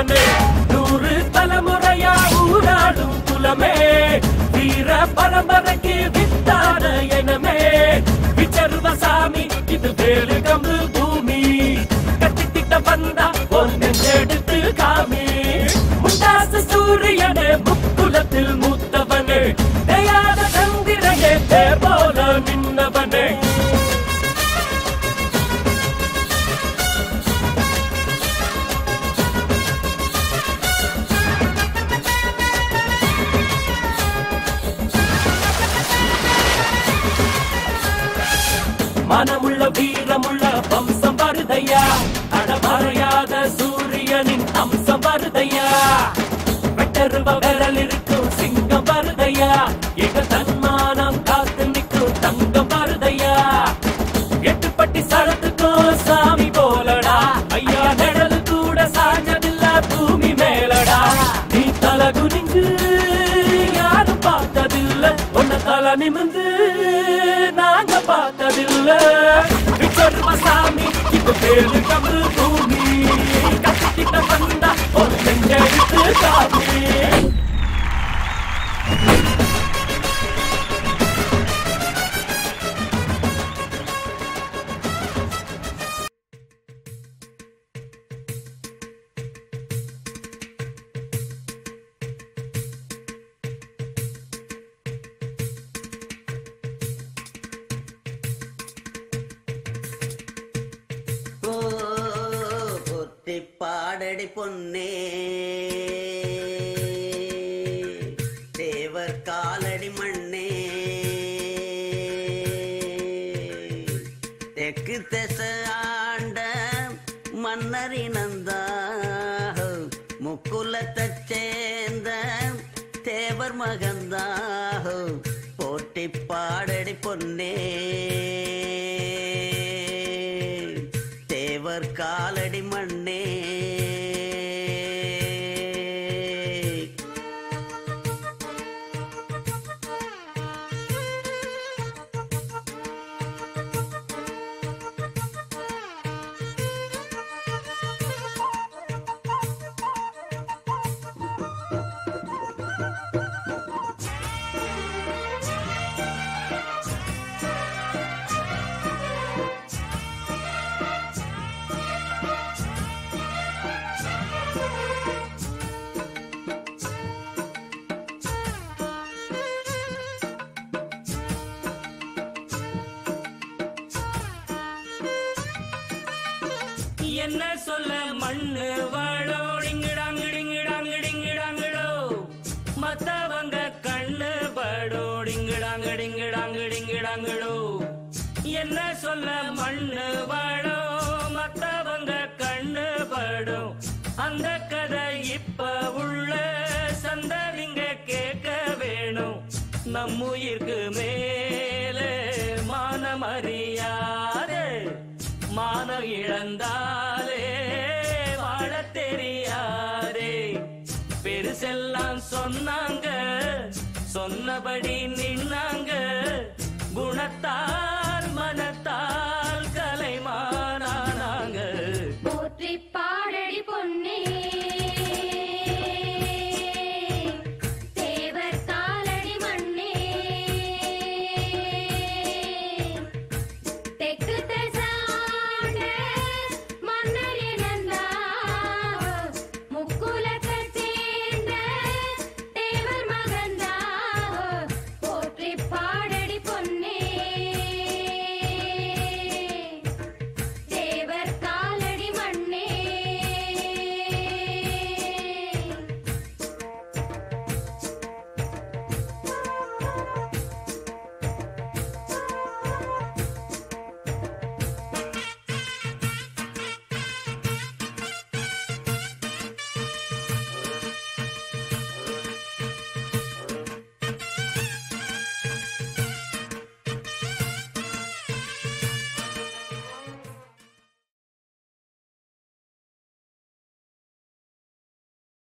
நின்னவனே நூறு தலைமுறையா ஊராடும் குலமே வீர பரம்பரைக்கு வித்தான எனமே விச்சருவசாமி இது வேலு கம்பு பூமி கட்டித்திட்ட வந்தா ஒன்னு எடுத்து காமி முண்டாசு சூரியனே முக்குலத்தில் மூத்தவனே தயாத சந்திரனே தே போல நின்னவனே மனமுள்ள வீரமுள்ள வம்சம் வருதையா அடமறையாத சூரியனின் அம்சம் வருதையா வெட்டருவ விரல் இருக்கும் சிங்கம் வருதையா எங்க தன்மானம் காத்து நிற்கும் தங்கம் வருதையா எட்டுப்பட்டி சடத்துக்கும் சாமி போலடா ஐயா நிழல் கூட சாஞ்சதில்ல பூமி மேலடா நீ தல குனிஞ்சு யாரும் பார்த்ததில்ல உன்ன தல நிமிந்து நாங்க பார்த்ததில்ல விச்சர்ம சாமி இப்ப பேரு கமரு பூமி கத்திட்ட வந்தா ஒரு செஞ்செடுத்து காமி ஓ, பொத்தி பாடடி பொன்னே தேவர் காலடி மண்ணே தெற்கு திச ஆண்ட மன்னரினந்தா முக்குலத்தைச் சேர்ந்த தேவர் மகந்தா போட்டி பாடடி பொன்னே தேவர் காலடி மண்ணே என்ன சொல்ல மண்ணு வாழோ டிங்கிடாங்கிடிங்கிடாங்கிடிங்கிடாங்கிடோ மத்தவங்க கண்ணு படோ டிங்கிடாங்கிடிங்கிடாங்கிடிங்கிடாங்கிடோ என்ன சொல்ல மண்ணு வாழோ மத்தவங்க கண்ணு படும் அந்த கதை இப்ப உள்ள சந்ததிங்க கேட்க வேணும் நம்முயிருக்கு மேலே மானமறியாதே மானம் இழந்தாலே வாழத் தெரியாதே பெருசெல்லாம் சொன்னாங்க சொன்னபடி நின்னாங்க